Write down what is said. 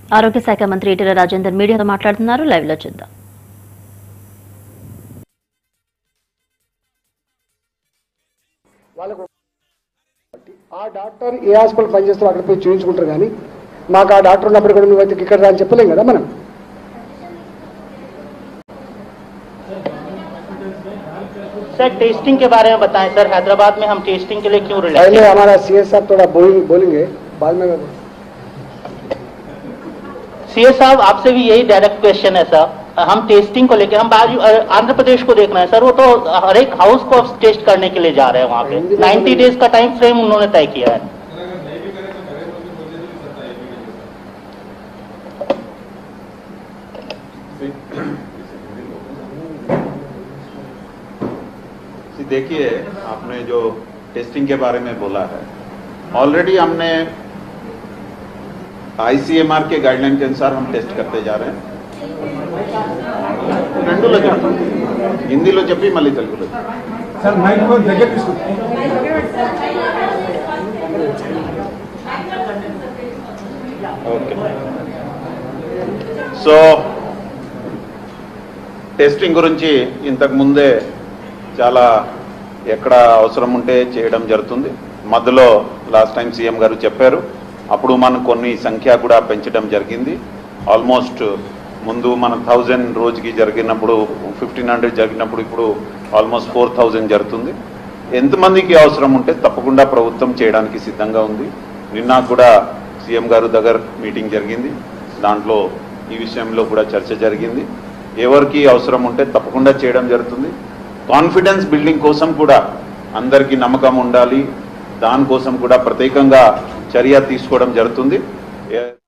ఆరోగ్య శాఖ మంత్రి ఈటెల రాజేందర్ మీడియాతో మాట్లాడుతున్నారు లైవ్ లో చూద్దాం వాళ్ళకు ఆ డాక్టర్ ఏ హాస్పిటల్ పనిచేస్తారో అక్కడ పోయి చూపించుకుంటారు కానీ మాకు ఆ డాక్టర్ ఉన్నప్పుడు కూడా నువ్వు అయితే ఇక్కడ రా అని చెప్పలేం కదా మనం सर टेस्टिंग के बारे में बताएं सर हैदराबाद में हम टेस्टिंग के लिए क्यों पहले रिलैक्स हमारा सी एस साहब थोड़ा बोल- बोलेंगे बाद में मैं- सीए साहब आपसे भी यही डायरेक्ट क्वेश्चन है सर हम टेस्टिंग को लेकर हम बाजू आंध्र प्रदेश को देख रहे हैं सर वो तो हर एक हाउस को अब टेस्ट करने के लिए जा रहे हैं वहाँ पे 90 डेज का टाइम फ्रेम उन्होंने तय किया है जी, देखिए आपने जो टेस्टिंग के बारे में बोला है ऑलरेडी हमने आईसीएमआर के गाइडलाइन के अनुसार हम टेस्ट करते जा रहे हैं రెండులో చెప్పు హిందీలో చెప్పి మళ్ళీ తెలుగులో చెప్పు. సార్ మైక్ ఫోన్ దగ్గర తీసుకుంటాం ఓకే సో టెస్టింగ్ గురించి ఇంతకు ముందే చాలా ఎక్కడ అవసరం ఉంటే చేయడం జరుగుతుంది మధ్యలో లాస్ట్ టైం సీఎం గారు చెప్పారు అప్పుడు మనం కొన్ని సంఖ్య కూడా పెంచడం జరిగింది ఆల్మోస్ట్ ముందు మన థౌజండ్ రోజుకి జరిగినప్పుడు ఫిఫ్టీన్ హండ్రెడ్ జరిగినప్పుడు ఇప్పుడు ఆల్మోస్ట్ ఫోర్ థౌజండ్ జరుగుతుంది ఎంతమందికి అవసరం ఉంటే తప్పకుండా ప్రభుత్వం చేయడానికి సిద్ధంగా ఉంది నిన్న కూడా సీఎం గారు దగ్గర మీటింగ్ జరిగింది దాంట్లో ఈ విషయంలో కూడా చర్చ జరిగింది ఎవరికి అవసరం ఉంటే తప్పకుండా చేయడం జరుగుతుంది కాన్ఫిడెన్స్ బిల్డింగ్ కోసం కూడా అందరికీ నమ్మకం ఉండాలి దానికోసం కూడా ప్రత్యేకంగా చర్య తీసుకోవడం జరుగుతుంది ఏ-